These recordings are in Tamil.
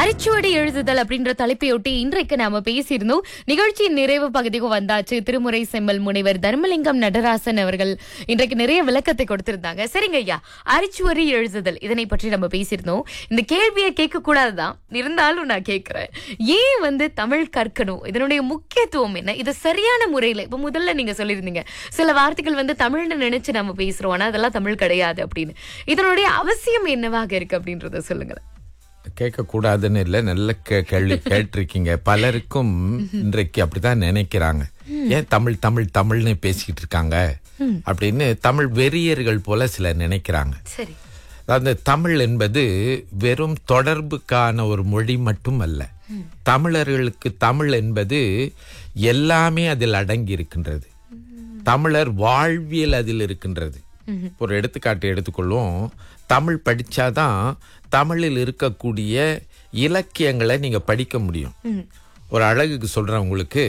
அரிச்சுவடி எழுதுதல் அப்படின்ற தலைப்பையொட்டி இன்றைக்கு நாம பேசியிருந்தோம் நிகழ்ச்சியின் நிறைவு பகுதிக்கு வந்தாச்சு திருமுறை செம்மல் முனைவர் தர்மலிங்கம் நடராசன் அவர்கள் இன்றைக்கு நிறைய விளக்கத்தை கொடுத்திருந்தாங்க சரிங்க ஐயா அரிச்சுவடி எழுதுதல் இதனை பற்றி நம்ம பேசியிருந்தோம் இந்த கேள்வியை கேட்க கூடாதுதான் இருந்தாலும் நான் கேட்கிறேன் ஏன் வந்து தமிழ் கற்கணும் இதனுடைய முக்கியத்துவம் என்ன இது சரியான முறையில இப்ப முதல்ல நீங்க சொல்லியிருந்தீங்க சில வார்த்தைகள் வந்து தமிழ்னு நினைச்சு நம்ம பேசுறோம் ஆனா அதெல்லாம் தமிழ் கிடையாது அப்படின்னு இதனுடைய அவசியம் என்னவாக இருக்கு அப்படின்றத சொல்லுங்களேன் கேட்கக்கூடாதுன்னு இல்லை நல்ல கே கேள்வி கேட்டிருக்கீங்க பலருக்கும் இன்றைக்கு அப்படிதான் நினைக்கிறாங்க ஏன் தமிழ் தமிழ் தமிழ்னு பேசிக்கிட்டு இருக்காங்க அப்படின்னு தமிழ் வெறியர்கள் போல சிலர் நினைக்கிறாங்க சரி அந்த தமிழ் என்பது வெறும் தொடர்புக்கான ஒரு மொழி மட்டும் அல்ல தமிழர்களுக்கு தமிழ் என்பது எல்லாமே அதில் அடங்கி இருக்கின்றது தமிழர் வாழ்வியல் அதில் இருக்கின்றது ஒரு எடுத்துக்காட்டு எடுத்துக்கொள்வோம் தமிழ் படிச்சாதான் தமிழில் இருக்கக்கூடிய இலக்கியங்களை நீங்க படிக்க முடியும் ஒரு அழகுக்கு சொல்றேன் உங்களுக்கு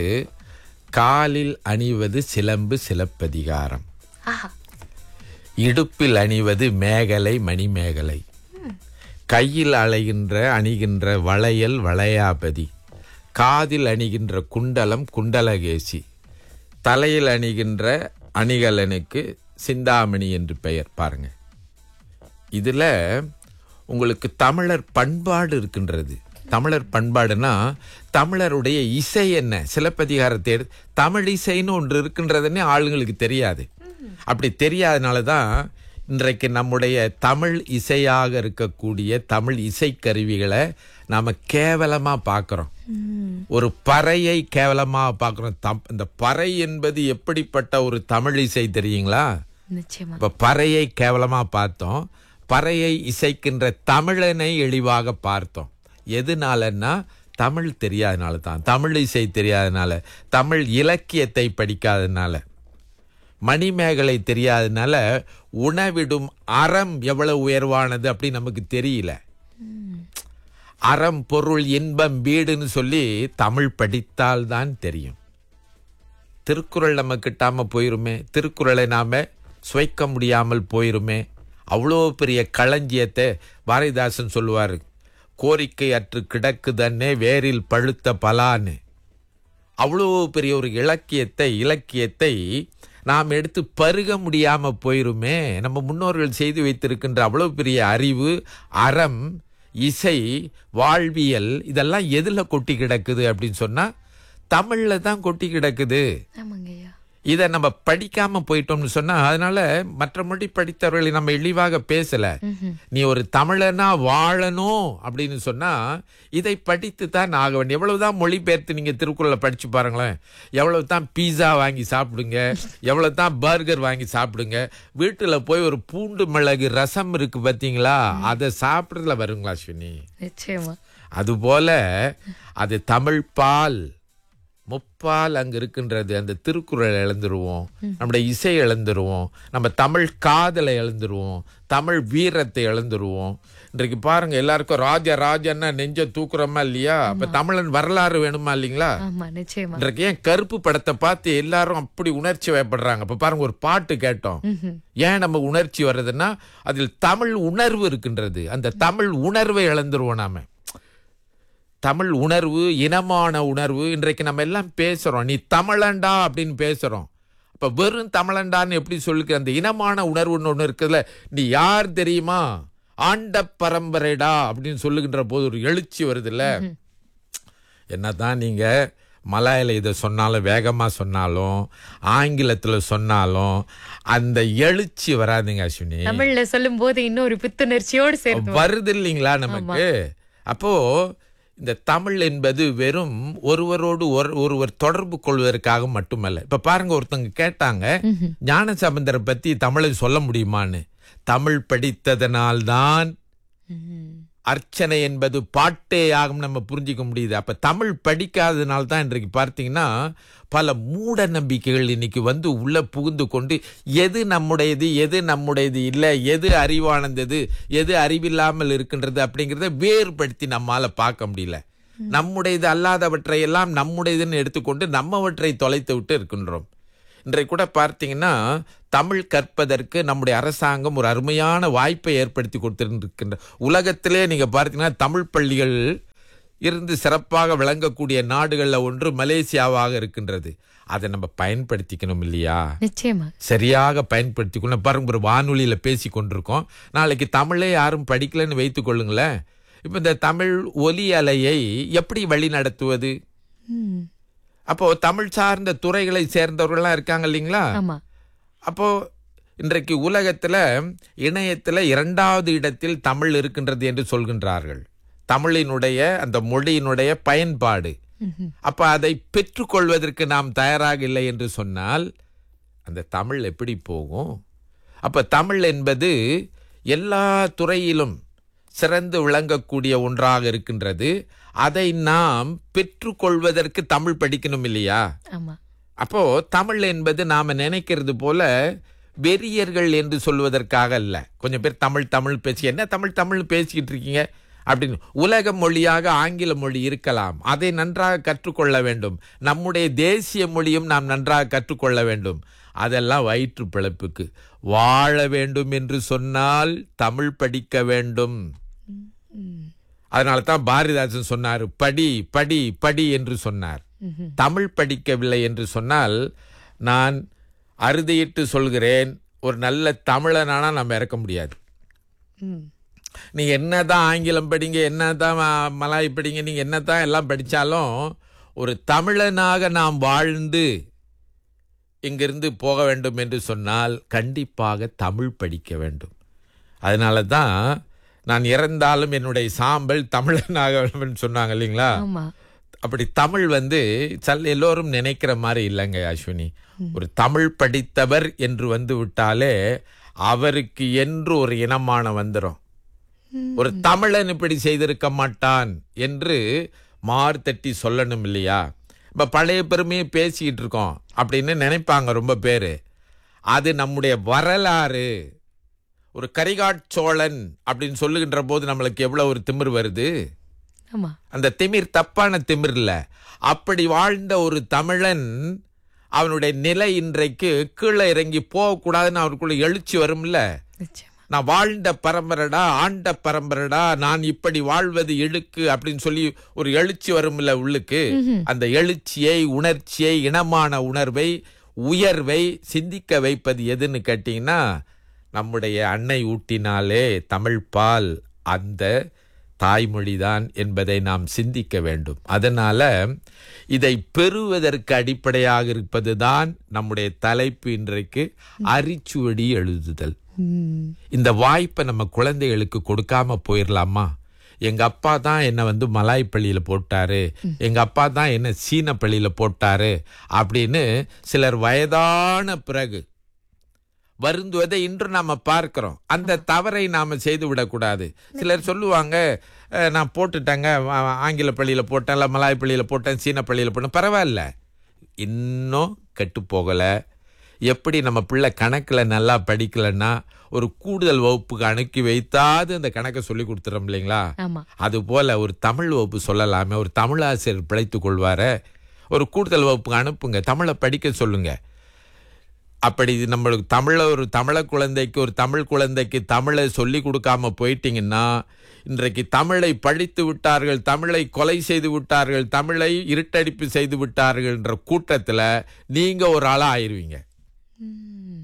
காலில் அணிவது சிலம்பு சிலப்பதிகாரம் ஆஹா இடுப்பில் அணிவது மேகலை மணிமேகலை கையில் அலைகின்ற அணிகின்ற வளையல் வளையாபதி காதில் அணிகின்ற குண்டலம் குண்டலகேசி தலையில் அணிகின்ற அணிகலனுக்கு சிந்தாமணி என்று பெயர் பாருங்க இதுல உங்களுக்கு தமிழர் பண்பாடு இருக்கின்றது தமிழர் பண்பாடுனா தமிழருடைய இசை என்ன சிலப்பதிகாரத்தை எடு தமிழ் இசைன்னு ஒன்று இருக்கின்றதுன்னு ஆளுங்களுக்கு தெரியாது அப்படி தெரியாதனால தான் இன்றைக்கு நம்முடைய தமிழ் இசையாக இருக்கக்கூடிய தமிழ் இசைக்கருவிகளை நாம கேவலமா பார்க்கிறோம் ஒரு பறையை கேவலமா பார்க்கிறோம் தம்- இந்த பறை என்பது எப்படிப்பட்ட ஒரு தமிழ் இசை தெரியுங்களா நிச்சயமா இப்ப பறையை கேவலமா பார்த்தோம் பறையை இசைக்கின்ற தமிழனை எளிவாக பார்த்தோம் எதுனாலன்னா தமிழ் தெரியாதனால தான் தமிழ் இசை தெரியாதனால தமிழ் இலக்கியத்தை படிக்காதனால மணிமேகலை தெரியாதனால உணவிடும் அறம் எவ்வளவு உயர்வானது அப்படி நமக்கு தெரியல அறம் பொருள் இன்பம் வீடுன்னு சொல்லி தமிழ் படித்தால்தான் தெரியும் திருக்குறள் நம்ம கிட்டாம போயிருமே திருக்குறளை நாம சுவைக்க முடியாமல் போயிருமே அவ்வளோ பெரிய களஞ்சியத்தை பாரதிதாசன் சொல்லுவார் கோரிக்கை அற்று கிடக்குதன்னே வேரில் பழுத்த பலான்னு அவ்வளோ பெரிய ஒரு இலக்கியத்தை இலக்கியத்தை நாம் எடுத்து பருக முடியாம போயிருமே நம்ம முன்னோர்கள் செய்து வைத்திருக்கின்ற அவ்வளோ பெரிய அறிவு அறம் இசை வாழ்வியல் இதெல்லாம் எதுல கொட்டி கிடக்குது அப்படின்னு சொன்னா தமிழ்ல தான் கொட்டி கிடக்குது ஆமாங்க ஐயா இதை நம்ம படிக்காம போயிட்டோம்னு சொன்னா அதனால மற்ற மொழி படித்தவர்களை நம்ம இழிவாக பேசல நீ ஒரு தமிழனா வாழணும் அப்படின்னு சொன்னா இதை படித்து தான் ஆக வேண்டும் எவ்வளவுதான் மொழிபெயர்த்து நீங்க திருக்குறளை படிச்சு பாருங்களேன் எவ்வளவு தான் பீஸா வாங்கி சாப்பிடுங்க எவ்வளவு தான் பர்கர் வாங்கி சாப்பிடுங்க வீட்டுல போய் ஒரு பூண்டு மிளகு ரசம் இருக்கு பாத்தீங்களா அதை சாப்பிடுறதுல வருங்களா அஸ்வினி நிச்சயமா அதுபோல அது தமிழ் பால் முப்பால் அங்க இருக்கின்றது அந்த திருக்குறள் இழந்துருவோம் நம்முடைய இசை இழந்துருவோம் நம்ம தமிழ் காதலை இழந்துருவோம் தமிழ் வீரத்தை இழந்துருவோம் இன்றைக்கு பாருங்க எல்லாருக்கும் ராஜா ராஜன்னா நெஞ்ச தூக்குறோமா இல்லையா அப்ப தமிழன் வரலாறு வேணுமா இல்லைங்களா ஆமா நிச்சயமா இன்றைக்கு ஏன் கருப்பு படத்தை பார்த்து எல்லாரும் அப்படி உணர்ச்சி வயப்படுறாங்க இப்ப பாருங்க ஒரு பாட்டு கேட்டோம் ஏன் நம்ம உணர்ச்சி வர்றதுன்னா அதில் தமிழ் உணர்வு இருக்கின்றது அந்த தமிழ் உணர்வை இழந்துருவோம் நாம தமிழ் உணர்வு இனமான உணர்வு இன்றைக்கு நம்ம எல்லாம் பேசுறோம் நீ தமிழண்டா அப்படின்னு பேசுறோம் அப்ப வெறும் தமிழண்டான்னு எப்படி சொல்லிக்க அந்த இனமான உணர்வுன்னு ஒண்ணு இருக்குதுல்ல நீ யார் தெரியுமா ஆண்ட பரம்பரைடா அப்படின்னு சொல்லுகின்ற போது ஒரு எழுச்சி வருதுல்ல என்னதான் நீங்க மலாயில இதை சொன்னாலும் வேகமா சொன்னாலும் ஆங்கிலத்துல சொன்னாலும் அந்த எழுச்சி வராதுங்க அஸ்வினி தமிழ்ல சொல்லும் போது இன்னொரு புத்துணர்ச்சியோடு சேர்த்து வருது இல்லைங்களா நமக்கு அப்போ இந்த தமிழ் என்பது வெறும் ஒருவரோடு ஒரு ஒருவர் தொடர்பு கொள்வதற்காக மட்டுமல்ல இப்ப பாருங்க ஒருத்தங்க கேட்டாங்க ஞானசம்பந்தரை பத்தி தமிழை சொல்ல முடியுமான்னு தமிழ் படித்ததனால்தான் ம்ஹும். அர்ச்சனை என்பது பாட்டே ஆகும் நம்ம புரிஞ்சிக்க முடியுது அப்ப தமிழ் படிக்காததுனால தான் இன்றைக்கு பார்த்தீங்கன்னா பல மூட நம்பிக்கைகள் இன்னைக்கு வந்து உள்ள புகுந்து கொண்டு எது நம்முடையது எது நம்முடையது இல்லை எது அறிவானந்தது எது அறிவில்லாமல் இருக்கின்றது அப்படிங்கிறத வேறுபடுத்தி நம்மால பார்க்க முடியல நம்முடையது அல்லாதவற்றை எல்லாம் நம்முடையதுன்னு எடுத்துக்கொண்டு நம்மவற்றை தொலைத்து விட்டு இருக்கின்றோம் இன்றைக்கு கூட பார்த்தீங்கன்னா தமிழ் கற்பதற்கு நம்முடைய அரசாங்கம் ஒரு அருமையான வாய்ப்பை ஏற்படுத்தி கொடுத்திருக்கின்ற உலகத்திலே நீங்க பார்த்தீங்கன்னா தமிழ் பள்ளிகள் இருந்து சிறப்பாக விளங்கக்கூடிய நாடுகள்ல ஒன்று மலேசியாவாக இருக்கின்றது அதை நம்ம பயன்படுத்திக்கணும் இல்லையா நிச்சயமா சரியாக பயன்படுத்திக்கணும் பாருங்க ஒரு வானொலியில பேசி கொண்டிருக்கோம் நாளைக்கு தமிழே யாரும் படிக்கலன்னு வைத்துக் கொள்ளுங்களேன் இப்ப இந்த தமிழ் ஒலி அலையை எப்படி வழி நடத்துவது ம், அப்போ தமிழ் சார்ந்த துறைகளை சேர்ந்தவர்கள்லாம் இருக்காங்க இல்லைங்களா ஆமா அப்போ இன்றைக்கு உலகத்துல இணையத்துல இரண்டாவது இடத்தில் தமிழ் இருக்கின்றது என்று சொல்கின்றார்கள் தமிழினுடைய அந்த மொழியினுடைய பயன்பாடு ம்ஹும். அப்ப அதை பெற்றுக்கொள்வதற்கு நாம் தயாராக இல்லை என்று சொன்னால் அந்த தமிழ் எப்படி போகும் அப்ப தமிழ் என்பது எல்லா துறையிலும் சிறந்து விளங்கக்கூடிய ஒன்றாக இருக்கின்றது அதை நாம் பெற்றுக்கொள்வதற்கு தமிழ் படிக்கணும் இல்லையா ஆமா அப்போ தமிழ் என்பது நாம நினைக்கிறது போல வெறியர்கள் என்று சொல்வதற்காக அல்ல கொஞ்சம் பேர் தமிழ் தமிழ் பேசி என்ன தமிழ் தமிழ் பேசிக்கிட்டு இருக்கீங்க அப்படின்னு உலக மொழியாக ஆங்கில மொழி இருக்கலாம் அதை நன்றாக கற்றுக்கொள்ள வேண்டும் நம்முடைய தேசிய மொழியும் நாம் நன்றாக கற்றுக்கொள்ள வேண்டும் அதெல்லாம் வயிற்று பிழைப்புக்கு வாழ வேண்டும் என்று சொன்னால் தமிழ் படிக்க வேண்டும் அதனால தான் பாரதிதாசன் சொன்னார் படி படி படி என்று சொன்னார் ம்ஹும். தமிழ் படிக்கவில்லை என்று சொன்னால் நான் அறுதியிட்டு சொல்கிறேன் ஒரு நல்ல தமிழனானா நம்ம இறக்க முடியாது ம், நீங்க என்னதான் ஆங்கிலம் படிங்க என்னதான் ம- மலாய் படிங்க நீங்க என்னதான் எல்லாம் படிச்சாலும் ஒரு தமிழனாக நாம் வாழ்ந்து இங்கிருந்து போக வேண்டும் என்று சொன்னால் கண்டிப்பாக தமிழ் படிக்க வேண்டும் அதனால தான் நான் இறந்தாலும் என்னுடைய சாம்பல் தமிழனாக வேண்டும் சொன்னாங்க இல்லைங்களா ஆமா அப்படி தமிழ் வந்து சல் எல்லோரும் நினைக்கிற மாதிரி இல்லைங்க அஸ்வினி ஒரு தமிழ் படித்தவர் என்று வந்து விட்டாலே அவருக்கு என்று ஒரு இனமான வந்துடும் ஒரு தமிழன் இப்படி செய்திருக்க மாட்டான் என்று மார் தட்டி சொல்லணும் இல்லையா இப்ப பழைய பெருமையை பேசிக்கிட்டு இருக்கோம் அப்படின்னு நினைப்பாங்க ரொம்ப பேரு அது நம்முடைய வரலாறு ஒரு கரிகாட் சோழன் அப்படின்னு சொல்லுகின்ற போது நம்மளுக்கு எவ்வளவு ஒரு திமிர் வருது ஆமா அந்த திமிர் தப்பான திமிர் இல்ல அப்படி வாழ்ந்த ஒரு தமிழன் அவனுடைய நிலை இன்றைக்கு கீழே இறங்கி போகக்கூடாதுன்னு அவருக்குள்ள எழுச்சி வரும்ல நிச்சயமா நான் வாழ்ந்த பரம்பரடா ஆண்ட பரம்பரடா நான் இப்படி வாழ்வது இழுக்கு அப்படின்னு சொல்லி ஒரு எழுச்சி வரும்ல உள்ளுக்கு அந்த எழுச்சியை உணர்ச்சியை இனமான உணர்வை உயர்வை சிந்திக்க வைப்பது எதுன்னு கேட்டீங்கன்னா நம்முடைய அன்னை ஊட்டினாலே தமிழ் பால் அந்த தாய்மொழிதான் என்பதை நாம் சிந்திக்க வேண்டும் அதனால இதை பெறுவதற்கு அடிப்படையாக இருப்பதுதான் நம்முடைய தலைப்பு இன்றைக்கு அரிச்சுவடி எழுதுதல் ம், இந்த வாய்ப்பை நம்ம குழந்தைகளுக்கு கொடுக்காம போயிடலாமா எங்க அப்பா தான் என்ன வந்து மலாய் பள்ளியில போட்டாரு எங்க அப்பா தான் என்ன சீன பள்ளியில போட்டாரு அப்படின்னு சிலர் வயதான பிறகு வருந்துவதை இன்று நாம பார்க்கிறோம் அந்த தவறை நாம செய்து விடக்கூடாது சிலர் சொல்லுவாங்க "அஹ், நான் போட்டுட்டேங்க ஆ- ஆங்கில பள்ளியில போட்டேன் இல்ல மலாய் பள்ளியில போட்டேன் சீன பள்ளியில போட்டேன் பரவாயில்ல இன்னும் கெட்டு போகல எப்படி நம்ம பிள்ளை கணக்குல நல்லா படிக்கலன்னா ஒரு கூடுதல் வகுப்புக்கு அனுப்பி வைத்தாது அந்த கணக்கை சொல்லி கொடுத்துறோம் இல்லைங்களா ஆமா அது போல ஒரு தமிழ் வகுப்பு சொல்லலாமே ஒரு தமிழாசிரியர் பிழைத்துக் கொள்வார ஒரு கூடுதல் வகுப்புக்கு அனுப்புங்க தமிழை படிக்க சொல்லுங்க அப்படி இது நம்மளுக்கு தமிழ ஒரு தமிழ குழந்தைக்கு ஒரு தமிழ் குழந்தைக்கு தமிழை சொல்லி கொடுக்காம போயிட்டீங்கன்னா இன்றைக்கு தமிழை படித்து விட்டார்கள் தமிழை கொலை செய்து விட்டார்கள் தமிழை இருட்டடிப்பு செய்து விட்டார்கள் என்ற கூட்டத்துல நீங்க ஒரு ஆளா ஆயிருவீங்க ம்,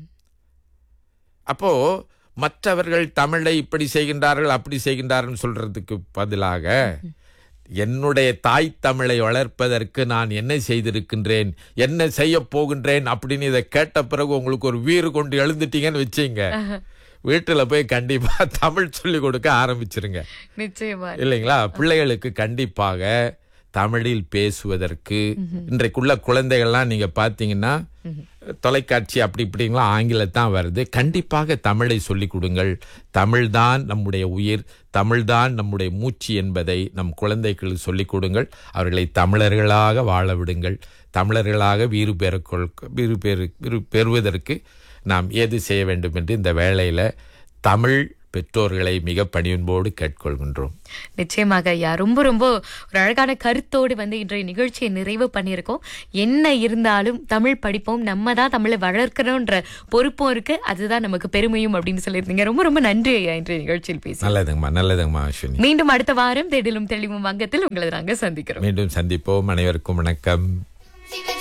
அப்போ மற்றவர்கள் தமிழை இப்படி செய்கின்றார்கள் அப்படி செய்கின்றார்கள் சொல்றதுக்கு பதிலாக என்னுடைய தாய் தமிழை வளர்ப்பதற்கு நான் என்ன செய்திருக்கின்றேன் என்ன செய்ய போகின்றேன் அப்படின்னு இதை கேட்ட பிறகு உங்களுக்கு ஒரு வீறு கொண்டு எழுந்துட்டீங்கன்னு வச்சுங்க வீட்டுல போய் கண்டிப்பா தமிழ் சொல்லி கொடுக்க ஆரம்பிச்சிருங்க நிச்சயமா இல்லைங்களா பிள்ளைகளுக்கு கண்டிப்பாக தமிழில் பேசுவதற்கு இன்றைக்குள்ள குழந்தைகள்லாம் நீங்க பாத்தீங்கன்னா தொலைக்காட்சி அப்படி இப்படிங்களாம் ஆங்கிலத்தான் வருது கண்டிப்பாக தமிழை சொல்லிக் கொடுங்கள் தமிழ்தான் நம்முடைய உயிர் தமிழ்தான் நம்முடைய மூச்சு என்பதை நம் குழந்தைகளுக்கு சொல்லிக் கொடுங்கள் அவர்களை தமிழர்களாக வாழ விடுங்கள் தமிழர்களாக வீறு பெறக்கொள் வீறு பெறு வீறு பெறுவதற்கு நாம் ஏது செய்ய வேண்டும் என்று இந்த வேளையில தமிழ் பெற்றோர்களை மிக பணியன்போடு கேட்கொள்கின்றோம் நிச்சயமாக ஐயா ரொம்ப ரொம்ப ஒரு அழகான கருத்தோடு வந்து இன்றைய நிகழ்ச்சியை நிறைவு பண்ணியிருக்கோம் என்ன இருந்தாலும் தமிழ் படிப்போம் நம்ம தான் தமிழை வளர்க்கணும்ன்ற பொறுப்பும் இருக்கு அதுதான் நமக்கு பெருமையும் அப்படின்னு சொல்லியிருந்தீங்க ரொம்ப ரொம்ப நன்றி ஐயா இன்றைய நிகழ்ச்சியில் பேசி நல்லதுங்கம்மா நல்லதுங்கம்மா அஸ்வினி மீண்டும் அடுத்த வாரம் தேடலும் தெளிவும் வங்கத்தில் உங்களை நாங்க சந்திக்கிறோம் மீண்டும் சந்திப்போம் அனைவருக்கும் வணக்கம்